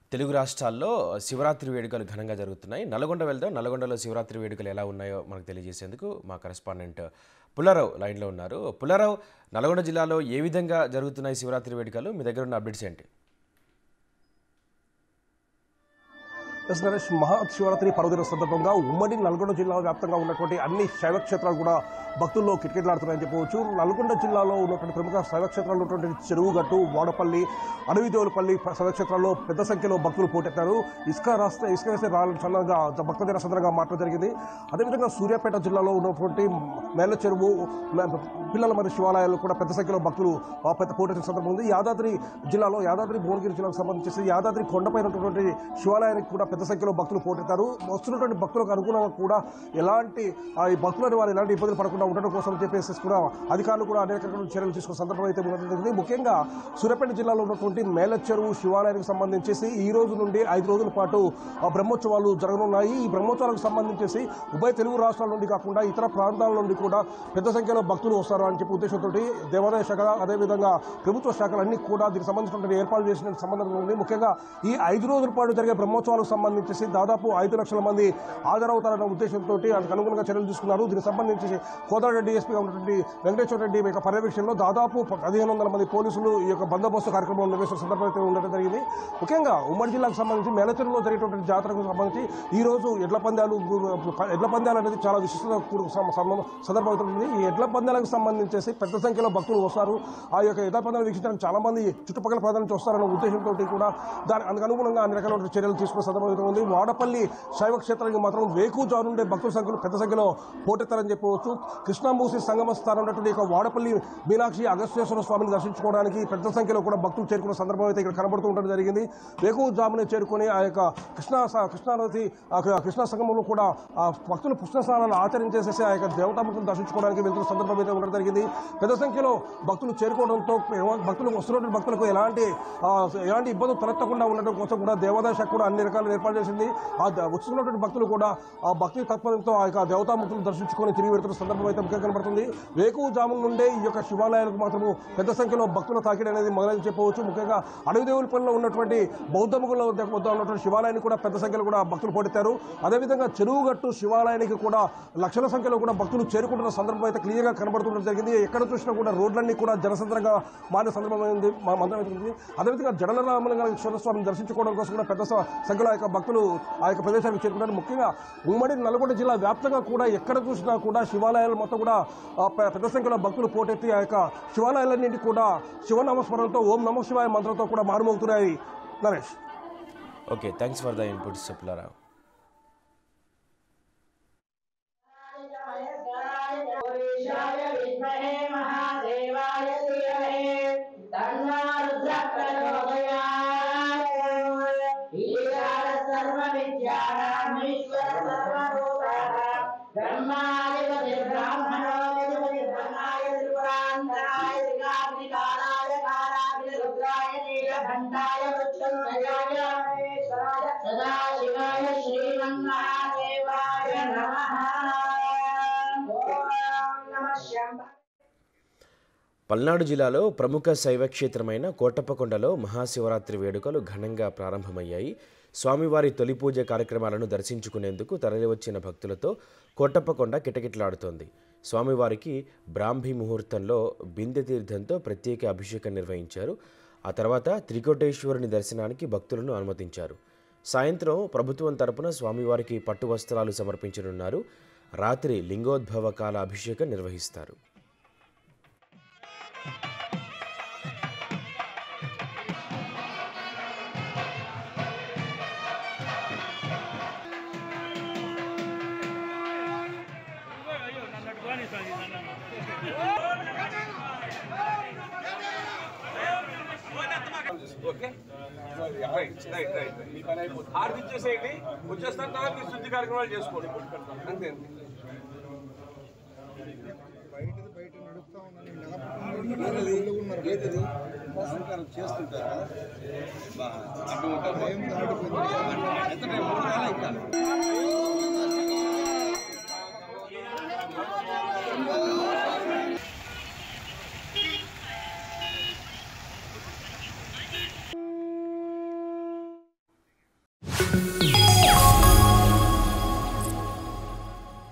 తెలుగు రాష్ట్రాల్లో శివరాత్రి వేడుకలు ఘనంగా జరుగుతున్నాయి నల్గొండ వెళ్దాం నల్గొండలో శివరాత్రి వేడుకలు ఎలా ఉన్నాయో మనకు తెలియజేసేందుకు మా కరెస్పాండెంట్ పుల్లారావు లైన్లో ఉన్నారు పుల్లారావు నల్గొండ జిల్లాలో ఏ విధంగా జరుగుతున్నాయి శివరాత్రి వేడుకలు మీ దగ్గర ఉన్న అప్డేట్స్ ఏంటి ఎస్ నరేష్ మహాశివరాత్రి పర్వదిన సందర్భంగా ఉమ్మడి నల్గొండ జిల్లా వ్యాప్తంగా ఉన్నటువంటి అన్ని శైవ క్షేత్రాలు కూడా భక్తుల్లో కిటకిటలాడుతున్నాయని చెప్పవచ్చు నల్గొండ జిల్లాలో ఉన్నటువంటి ప్రముఖ శైవ క్షేత్రాలు ఉన్నటువంటి చెరువుగట్టు వాడపల్లి అడవిదేవులపల్లి శైవ క్షేత్రాల్లో పెద్ద సంఖ్యలో భక్తులు పోటెత్తారు ఇసుక రాష్ట్ర ఇసుక వేసే రాళ్ళ చల్లగా భక్తదిన సందర్భంగా మాట్లాడడం జరిగింది అదేవిధంగా సూర్యాపేట జిల్లాలో ఉన్నటువంటి మేళ్ళ చెరువు మే- పిల్లల మరి శివాలయాలు కూడా పెద్ద సంఖ్యలో భక్తులు ఆ, పెద్ద పోటెత్తిన సందర్భం ఉంది యాదాద్రి జిల్లాలో యాదాద్రి భువనగిరి జిల్లాకు సంబంధించి యాదాద్రి కొండపైన ఉన్నటువంటి శివాలయానికి కూడా పెద్ద సంఖ్యలో భక్తులు పోటెత్తారు వస్తున్నటువంటి భక్తులకు అనుగుణంగా కూడా ఎలాంటి ఆ, ఈ భక్తులని వారు ఎలాంటి ఇబ్బందులు పడకుండా ఉండడం కోసం చెప్పేసి కూడా అధికారులు కూడా అనేక రకాల చర్యలు తీసుకున్న సందర్భం అయితే ఉండడం జరిగింది ముఖ్యంగా సూర్యాపేట జిల్లాలో ఉన్నటువంటి మేల చెరువు శివాలయానికి సంబంధించేసి ఈ రోజు నుండి ఐదు రోజుల పాటు ఆ బ్రహ్మోత్సవాలు జరగనున్నాయి ఈ బ్రహ్మోత్సవాలకు సంబంధించేసి ఉభయ తెలుగు రాష్ట్రాల నుండి కాకుండా ఇతర ప్రాంతాల నుండి కూడా పెద్ద సంఖ్యలో భక్తులు వస్తారు అని చెప్పి ఉద్దేశంతో దేవాదాయ శాఖ అదేవిధంగా ప్రభుత్వ శాఖలన్నీ కూడా దీనికి సంబంధించినటువంటి ఏర్పాటు చేసిన సంబంధం ఉంది ముఖ్యంగా ఈ ఐదు రోజుల పాటు జరిగే బ్రహ్మోత్సవాలకు సంబంధించి దాదాపు ఐదు లక్షల మంది హాజరవుతారన్న ఉద్దేశంతో అందుకు అనుగుణంగా చర్యలు తీసుకున్నారు దీనికి సంబంధించి కోదాడ డిఎస్పీగా ఉన్నటువంటి వెంకటేశ్వర రెడ్డి యొక్క పర్యవేక్షణలో దాదాపు పదిహేను వందల మంది పోలీసులు ఈ యొక్క బందోబస్తు కార్యక్రమం నిర్వహిస్తున్న సందర్భం అయితే ఉండడం జరిగింది ముఖ్యంగా ఉమ్మడి జిల్లాకు సంబంధించి మేలచెరువులో జరిగేటువంటి జాతరకు సంబంధించి ఈ రోజు ఎడ్ల పందాలు ఎడ్ల పందాలు అనేది చాలా విశిష్టత కూడుకు సం- సం- సందర్భం అవుతుంది ఈ ఎడ్ల పందాలకు సంబంధించేసి పెద్ద సంఖ్యలో భక్తులు వస్తారు ఆ యొక్క ఎడ్ల పందాలు వీక్షించడానికి చాలా మంది చుట్టుపక్కల ప్రాంతాల నుంచి వస్తారన్న ఉద్దేశంతో కూడా దాని అందుకు అనుగుణంగా అన్ని రకాల చర్యలు తీసుకున్న సందర్భం అయితే ఉంది వాడపల్లి శైవ క్షేత్రానికి మాత్రం వేకుజారుండే భక్తుల సంఖ్యలో పెద్ద సంఖ్యలో పోటెత్తారని చెప్పవచ్చు కృష్ణామూసి సంగమ స్థానం ఉన్నటువంటి యొక్క వాడపల్లి మీనాక్షి అగస్త్యేశ్వర స్వామిని దర్శించుకోవడానికి పెద్ద సంఖ్యలో కూడా భక్తులు చేరుకున్న సందర్భం అయితే ఇక్కడ కనబడుతూ ఉండడం జరిగింది వేకుజామునే చేరుకొని ఆ యొక్క కృష్ణా స- కృష్ణానది ఆ క- కృష్ణా సంగమంలో కూడా ఆ భక్తులు పుష్ణ స్నానాలు ఆచరించేసేసి ఆ యొక్క దేవతామూర్తిని దర్శించుకోవడానికి వెళ్తున్న సందర్భం అయితే ఉండడం జరిగింది పెద్ద సంఖ్యలో భక్తులు చేరుకోవడంతో భక్తులకు వస్తున్నటువంటి భక్తులకు ఎలాంటి ఆ, ఎలాంటి ఇబ్బందులు తలెత్తకుండా ఉండడం కోసం కూడా దేవాదాయ శాఖ కూడా అన్ని రకాల ఏర్పాటు చేసింది ఆ ద- వస్తున్నటువంటి భక్తులు కూడా ఆ భక్తి తత్పరంతో ఆ యొక్క దేవతామూర్తులు దర్శించుకొని తిరిగి వెళ్తున్న సందర్భం అయితే ముఖ్యంగా కనబడుతుంది వేకువ జాముల నుండే ఈ యొక్క శివాలయాలకు మాత్రము పెద్ద సంఖ్యలో భక్తుల తాకిడి అనేది మొదలని చెప్పవచ్చు ముఖ్యంగా అడవిదేవులపల్లిలో ఉన్నటువంటి బౌద్ధ ముగుల వద్ద వద్ద ఉన్నటువంటి శివాలయానికి కూడా పెద్ద సంఖ్యలో కూడా భక్తులు పోటెత్తారు అదేవిధంగా చెరువుగట్టు శివాలయానికి కూడా లక్షల సంఖ్యలో కూడా భక్తులు చేరుకుంటున్న సందర్భం అయితే క్లియర్గా కనబడుతుండడం జరిగింది ఎక్కడ చూసినా కూడా రోడ్లన్నీ కూడా జనసంద్రంగా మారిన సందర్భం అయింది మా మందం అవుతుంది అదేవిధంగా జడలరామలింగ స్వామిని దర్శించుకోవడం కోసం కూడా పెద్ద స- సంఖ్యలో ఆ యొక్క భక్తులు ఆ యొక్క ప్రదేశానికి చేరుకున్నారు ముఖ్యంగా ఉమ్మడి నల్గొండ జిల్లా వ్యాప్తంగా కూడా ఎక్కడ చూసినా కూడా శివాలయాలు మొత్తం కూడా ఆ, పె- పెద్ద సంఖ్యలో భక్తులు పోటెత్తి ఆ యొక్క శివాలయాలన్నింటి కూడా శివనామస్మరణతో ఓం నమ శివాయ మంత్రంతో కూడా మారుమోగుతున్నాయి Naresh okay thanks for the inputs Pullarao पुरुषाय विद्महे महादेवाय धीमहि तन्नो रुद्रः प्रचोदयात् ईशान सर्वविद्यानाम् ईश्वर सर्वभूतानां ब्रह्मादिपतिर्ब्राह्मणो विदुपतिर्ब्रह्माय त्रिपुरान्तराय त्रिकाग्निकालाय कालाग्निरुद्राय नीलकण्ठाय मृत्युञ्जयाय महेश्वराय सदाशिवाय श्रीमन्महादेवाय नमः ఓం నమః శంభ పల్నాడు జిల్లాలో ప్రముఖ శైవ క్షేత్రమైన కోటప్పకొండలో మహాశివరాత్రి వేడుకలు ఘనంగా ప్రారంభమయ్యాయి స్వామివారి తొలి పూజ కార్యక్రమాలను దర్శించుకునేందుకు తరలివచ్చిన భక్తులతో కోటప్పకొండ కిటకిటలాడుతోంది స్వామివారికి బ్రాహ్మీ ముహూర్తంలో బిందె తీర్థంతో ప్రత్యేక అభిషేకం నిర్వహించారు ఆ తర్వాత త్రికోటేశ్వరుని దర్శనానికి భక్తులను అనుమతించారు సాయంత్రం ప్రభుత్వం తరపున స్వామివారికి పట్టు వస్త్రాలు సమర్పించనున్నారు రాత్రి లింగోద్భవ కాల అభిషేకం నిర్వహిస్తారు ఓకే రైట్ రైట్ రైట్ మీ పని అయిపోతుంది హారతి ఇచ్చేసేయండి వచ్చేస్తాను తర్వాత మీరు శుద్ధి కార్యక్రమాలు చేసుకోండి అంతే అంతే ఏది అలంకారం చేస్తుంటారు కదా బా- అడ్డం ఉంటారు. ఎంత టైం? మూడు నెలలు ఇంకా